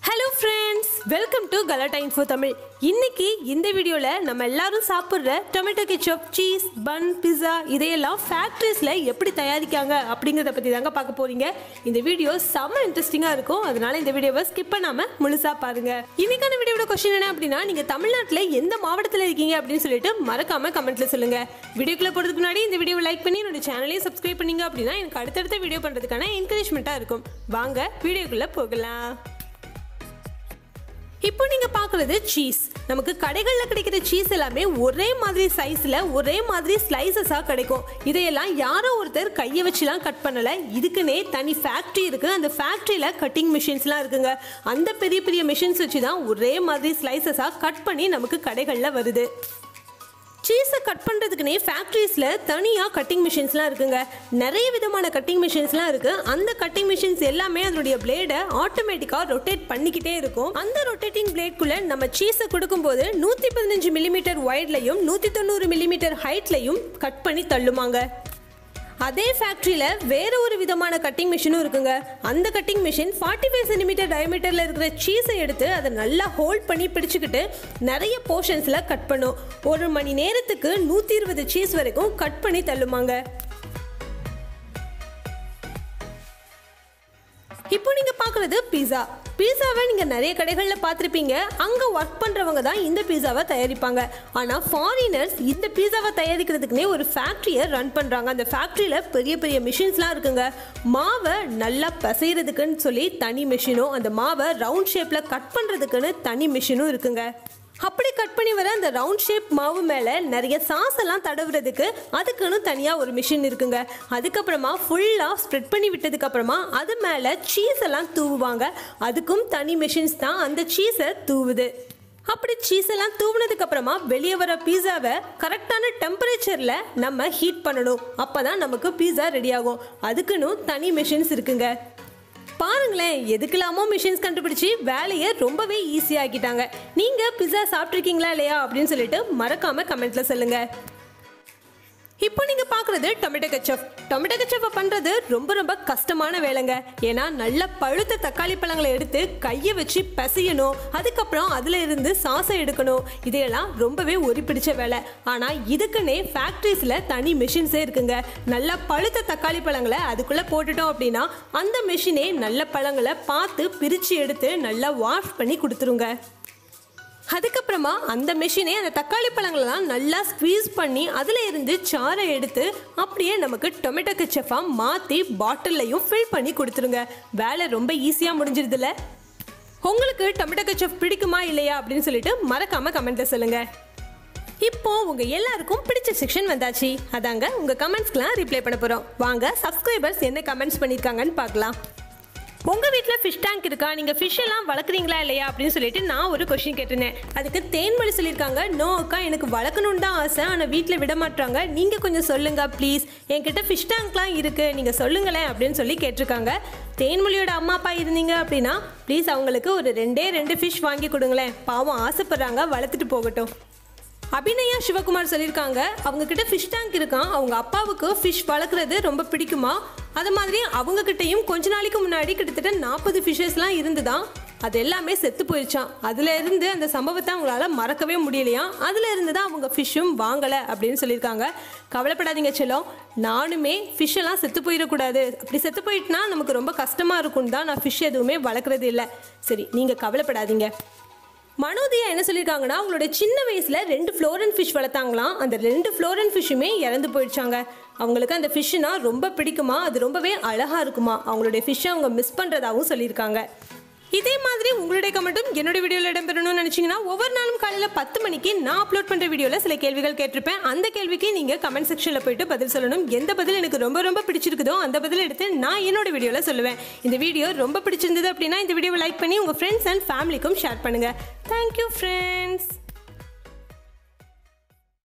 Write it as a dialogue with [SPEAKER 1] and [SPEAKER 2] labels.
[SPEAKER 1] hello friends welcome to Galatta info Tamil இன்னைக்கு இந்த வீடியோவில் நம்ம எல்லாரும் சாப்பிட்ற tomato ketchup cheese bun pizza இதையெல்லாம் ஃபேக்ட்ரிஸில் எப்படி தயாரிக்காங்க அப்படிங்கிறத பற்றி தாங்க பார்க்க போறீங்க இந்த வீடியோ செம்ம இன்ட்ரெஸ்டிங்காக இருக்கும் அதனால இந்த வீடியோவை ஸ்கிப் பண்ணாமல் முழுசாக பாருங்க இன்னைக்கான வீடியோட கொஸ்டின் என்ன அப்படின்னா நீங்கள் தமிழ்நாட்டில் எந்த மாவட்டத்தில் இருக்கீங்க அப்படின்னு சொல்லிட்டு மறக்காம கமெண்ட்ல சொல்லுங்க வீடியோக்குள்ள போகிறதுக்கு முன்னாடி இந்த வீடியோவை லைக் பண்ணி என்னோட சேனலையும் சப்ஸ்கிரைப் பண்ணீங்க அப்படின்னா எனக்கு அடுத்தடுத்த வீடியோ பண்ணுறதுக்கான என்கரேஜ்மெண்ட்டாக இருக்கும் வாங்க வீடியோக்குள்ளே போகலாம் இப்போ நீங்க பார்க்குறது சீஸ் நமக்கு கடைகளில் கிடைக்கிற சீஸ் எல்லாமே ஒரே மாதிரி சைஸ்ல ஒரே மாதிரி ஸ்லைசஸா கிடைக்கும் இதையெல்லாம் யாரோ ஒருத்தர் கையை வச்சுலாம் கட் பண்ணல இதுக்குன்னே தனி ஃபேக்ட்ரி இருக்கு அந்த ஃபேக்ட்ரியில கட்டிங் மிஷின்ஸ்லாம் இருக்குங்க அந்த பெரிய பெரிய மிஷின்ஸ் வச்சு தான் ஒரே மாதிரி ஸ்லைசஸா கட் பண்ணி நமக்கு கடைகளில் வருது சீஸை கட் பண்ணுறதுக்குனே ஃபேக்ட்ரிஸில் தனியாக கட்டிங் மிஷின்ஸ்லாம் இருக்குங்க நிறைய விதமான கட்டிங் மிஷின்ஸ்லாம் இருக்குது அந்த கட்டிங் மிஷின்ஸ் எல்லாமே அதனுடைய பிளேடை ஆட்டோமேட்டிக்காக ரொட்டேட் பண்ணிக்கிட்டே இருக்கும் அந்த ரொட்டேட்டிங் பிளேட்குள்ளே நம்ம சீஸை கொடுக்கும்போது நூற்றி பதினஞ்சு மில்லிமீட்டர் ஒய்ட்லையும் நூற்றி தொண்ணூறு மில்லிமீட்டர் ஹைட்லையும் கட் பண்ணி தள்ளுமாங்க அதே ஃபேக்ட்ரியில் வேற ஒரு விதமான கட்டிங் மிஷினும் இருக்குங்க அந்த cutting machine forty five centimetre டயமீட்டரில் இருக்கிற சீஸை எடுத்து அதை நல்லா ஹோல்ட் பண்ணி பிடிச்சிக்கிட்டு நிறைய போர்ஷன்ஸில் கட் பண்ணும் ஒரு மணி நேரத்துக்கு நூற்றி இருபது சீஸ் வரைக்கும் கட் பண்ணி தள்ளுமாங்க இப்போ நீங்க பார்க்குறது பீஸா பீஸாவை நீங்க நிறைய கடைகளில் பார்த்துருப்பீங்க அங்க ஒர்க் பண்றவங்க தான் இந்த பீஸாவை தயாரிப்பாங்க ஆனா ஃபாரினர்ஸ் இந்த பீஸாவை தயாரிக்கிறதுக்குனே ஒரு ஃபேக்ட்ரியை ரன் பண்றாங்க அந்த ஃபேக்ட்ரியில பெரிய பெரிய மிஷின்ஸ்லாம் இருக்குங்க மாவை நல்லா பசைறதுக்குன்னு சொல்லி தனி மிஷினும் அந்த மாவை ரவுண்ட் ஷேப்ல கட் பண்றதுக்குன்னு தனி மிஷினும் இருக்குங்க அப்படி கட் பண்ணி வர அந்த ரவுண்ட் ஷேப் மாவு மேலே நிறைய சாஸ் எல்லாம் தடவுறதுக்கு அதுக்குன்னு தனியாக ஒரு மிஷின் இருக்குங்க அதுக்கப்புறமா ஃபுல்லாக ஸ்ப்ரெட் பண்ணி விட்டதுக்கு அப்புறமா அது மேலே சீஸ் எல்லாம் தூவுவாங்க அதுக்கும் தனி மிஷின்ஸ் தான் அந்த சீஸை தூவுது அப்படி சீஸ் எல்லாம் தூவுனதுக்கு அப்புறமா வெளியே வர பீஸாவை கரெக்டான டெம்பரேச்சரில் நம்ம ஹீட் பண்ணணும் அப்போ தான் நமக்கு பீஸா ரெடி ஆகும் அதுக்குன்னு தனி மிஷின்ஸ் இருக்குங்க பாருங்களேன் எதுக்கெல்லாமோ மிஷின்ஸ் கண்டுபிடிச்சி வேலையை ரொம்பவே ஈஸியாக்கிட்டாங்க நீங்க பிஸா சாப்பிட்ருக்கீங்களா இல்லையா அப்படின்னு சொல்லிட்டு மறக்காம கமெண்ட்ல சொல்லுங்க இப்போ நீங்க பாக்குறது டொமேட்டோ கெச்சப் டொமேட்டோ கெச்சப்பை பண்றது ரொம்ப ரொம்ப கஷ்டமான வேலைங்க ஏன்னா நல்ல பழுத்த தக்காளி பழங்களை எடுத்து கையை வச்சு பிசையணும் அதுக்கப்புறம் அதுல இருந்து சாசை எடுக்கணும் இதையெல்லாம் ரொம்பவே ஒரி பிடிச்ச வேலை ஆனா இதுக்குன்னே ஃபேக்ட்ரிஸ்ல தனி மிஷின்ஸே இருக்குங்க நல்ல பழுத்த தக்காளி பழங்களை அதுக்குள்ள போட்டுட்டோம் அப்படின்னா அந்த மிஷினே நல்ல பழங்களை பார்த்து பிரிச்சு எடுத்து நல்லா வாஷ் பண்ணி கொடுத்துருங்க அதுக்கப்புறமா அந்த மிஷினே அந்த தக்காளி பழங்களெல்லாம் நல்லா ஸ்க்வீஸ் பண்ணி அதில் இருந்து சாறை எடுத்து அப்படியே நமக்கு டொமேட்டோ கெச்சப்பாக மாற்றி பாட்டில்லையும் ஃபில் பண்ணி கொடுத்துருங்க வேலை ரொம்ப ஈஸியாக முடிஞ்சிருதுல உங்களுக்கு டொமேட்டோ கெச்சப் பிடிக்குமா இல்லையா அப்படின்னு சொல்லிட்டு மறக்காம கமெண்ட்ல சொல்லுங்க இப்போ உங்க எல்லாருக்கும் பிடிச்ச செக்ஷன் வந்தாச்சு அதாங்க உங்க கமெண்ட்ஸ்க்குலாம் ரிப்ளை பண்ண போறோம் வாங்க சப்ஸ்கிரைபர்ஸ் என்ன கமெண்ட்ஸ் பண்ணியிருக்காங்கன்னு பார்க்கலாம் உங்க வீட்டில் ஃபிஷ் டேங்க் இருக்கா நீங்க ஃபிஷ் எல்லாம் வளர்க்குறீங்களா இல்லையா அப்படின்னு சொல்லிட்டு நான் ஒரு கொஸ்டின் கேட்டிருந்தேன் அதுக்கு தேன்மொழி சொல்லியிருக்காங்க நோ அக்கா எனக்கு வளர்க்கணும்னு தான் ஆசை ஆனால் வீட்டில் விட மாட்டாங்க நீங்க கொஞ்சம் சொல்லுங்க ப்ளீஸ் என்கிட்ட ஃபிஷ் டேங்க்லாம் இருக்கு நீங்க சொல்லுங்களேன் அப்படின்னு சொல்லி கேட்டிருக்காங்க தேன்மொழியோட அம்மா அப்பா இருந்தீங்க அப்படின்னா ப்ளீஸ் அவங்களுக்கு ஒரு ரெண்டே ரெண்டு ஃபிஷ் வாங்கி கொடுங்களேன் பாவம் ஆசைப்படுறாங்க வளர்த்துட்டு போகட்டும் அபிநயா சிவகுமார் சொல்லியிருக்காங்க அவங்க கிட்ட ஃபிஷ் டேங்க் இருக்கான் அவங்க அப்பாவுக்கு ஃபிஷ் வளர்க்குறது ரொம்ப பிடிக்குமா அது மாதிரி அவங்க கிட்டயும் கொஞ்ச நாளைக்கு முன்னாடி கிட்டத்தட்ட நாற்பது ஃபிஷ்ஷஸ்லாம் இருந்துதான் அது எல்லாமே செத்து போயிடுச்சான் அதுல இருந்து அந்த சம்பவத்தை அவங்களால மறக்கவே முடியலையாம் அதுல இருந்து தான் அவங்க ஃபிஷ்ஷும் வாங்கலை அப்படின்னு சொல்லியிருக்காங்க கவலைப்படாதீங்க செல்லம் நானுமே ஃபிஷ் எல்லாம் செத்து போயிடக்கூடாது அப்படி செத்து போயிட்டுனா நமக்கு ரொம்ப கஷ்டமா இருக்கும் தான் நான் ஃபிஷ் எதுவுமே வளர்க்குறது இல்லை சரி நீங்க கவலைப்படாதீங்க மனோதியா என்ன சொல்லியிருக்காங்கன்னா அவங்களோட சின்ன வயசுல ரெண்டு ஃப்ளோரன் ஃபிஷ் வளர்த்தாங்களாம் அந்த ரெண்டு ஃப்ளோரன் ஃபிஷ்ஷுமே இறந்து போயிடுச்சாங்க அவங்களுக்கு அந்த ஃபிஷ்ஷுனா ரொம்ப பிடிக்குமா அது ரொம்பவே அழகா இருக்குமா அவங்களுடைய ஃபிஷ்ஷை அவங்க மிஸ் பண்றதாகவும் சொல்லியிருக்காங்க இதே மாதிரி உங்களுடைய கமெண்ட்டும் என்னோட வீடியோவில் இடம்பெறணும்னு நினச்சிங்கன்னா ஒவ்வொரு நாளும் காலையில் பத்து மணிக்கு நான் அப்லோட் பண்ணுற வீடியோவில் சில கேள்விகள் கேட்டிருப்பேன் அந்த கேள்விக்கு நீங்கள் கமெண்ட் செக்ஷனில் போயிட்டு பதில் சொல்லணும் எந்த பதில் எனக்கு ரொம்ப ரொம்ப பிடிச்சிருக்குதோ அந்த பதில் எடுத்து நான் என்னோட வீடியோவில் சொல்லுவேன் இந்த வீடியோ ரொம்ப பிடிச்சிருந்தது அப்படின்னா இந்த வீடியோவை லைக் பண்ணி உங்கள் ஃப்ரெண்ட்ஸ் அண்ட் ஃபேமிலிக்கும் ஷேர் பண்ணுங்கள் தேங்க்யூ ஃப்ரெண்ட்ஸ்